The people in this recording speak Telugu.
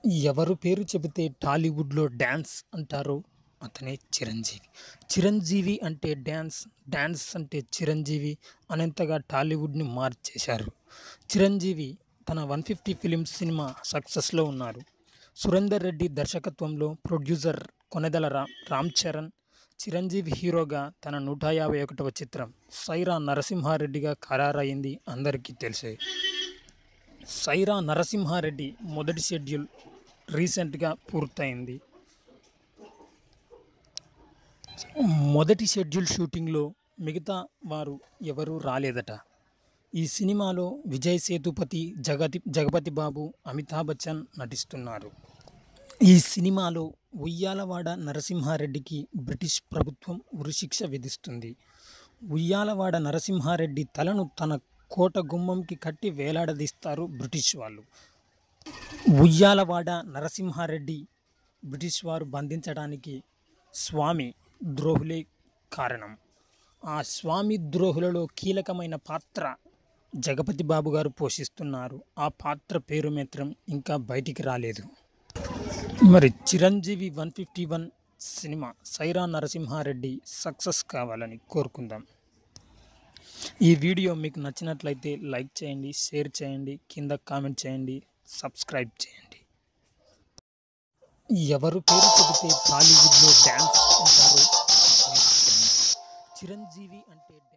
ఎవరు పేరు చెబితే టాలీవుడ్‌లో డాన్స్ అంటారో అతనే చిరంజీవి. చిరంజీవి అంటే డాన్స్, డాన్స్ అంటే చిరంజీవి అనేంతగా టాలీవుడ్‌ని మార్చేశారు. చిరంజీవి తన 150 ఫిల్మ్స్ సినిమా సక్సెస్‌లో ఉన్నారు. సురేందర్ రెడ్డి దర్శకత్వంలో ప్రొడ్యూసర్ కొణిదెల రా రామ్ చరణ్, చిరంజీవి హీరోగా తన 151వ చిత్రం 'సైరా నరసింహారెడ్డి'గా ఖరారయింది అందరికీ తెలిసే. 'సైరా నరసింహారెడ్డి' మొదటి షెడ్యూల్ రీసెంట్‌గా పూర్తయింది. మొదటి షెడ్యూల్ షూటింగ్‌లో మిగతా వారు ఎవరూ రాలేదట. ఈ సినిమాలో విజయ్ సేతుపతి, జగతి జగపతి బాబు, అమితాబ్ బచ్చన్ నటిస్తున్నారు. ఈ సినిమాలో ఉయ్యాలవాడ నరసింహారెడ్డికి బ్రిటిష్ ప్రభుత్వం ఉరిశిక్ష విధిస్తుంది. ఉయ్యాలవాడ నరసింహారెడ్డి తలను తన కోట గుమ్మంకి కట్టి వేలాడదీస్తారు బ్రిటిష్ వాళ్ళు. ఉయ్యాలవాడ నరసింహారెడ్డి బ్రిటిష్ వారు బంధించడానికి స్వామి ద్రోహులే కారణం. ఆ స్వామి ద్రోహులలో కీలకమైన పాత్ర జగపతి బాబు గారు పోషిస్తున్నారు. ఆ పాత్ర పేరు మాత్రం ఇంకా బయటికి రాలేదు. మరి చిరంజీవి 151 సినిమా 'సైరా నరసింహారెడ్డి' సక్సెస్ కావాలని కోరుకుందాం. ఈ వీడియో మీకు నచ్చినట్లయితే లైక్ చేయండి, షేర్ చేయండి, కింద కామెంట్ చేయండి, సబ్స్క్రైబ్ చేయండి. ఎవరు పేరు చెబితే టాలీవుడ్‌లో డాన్స్ అంటారో అతనే చిరంజీవి. చిరంజీవి అంటే డా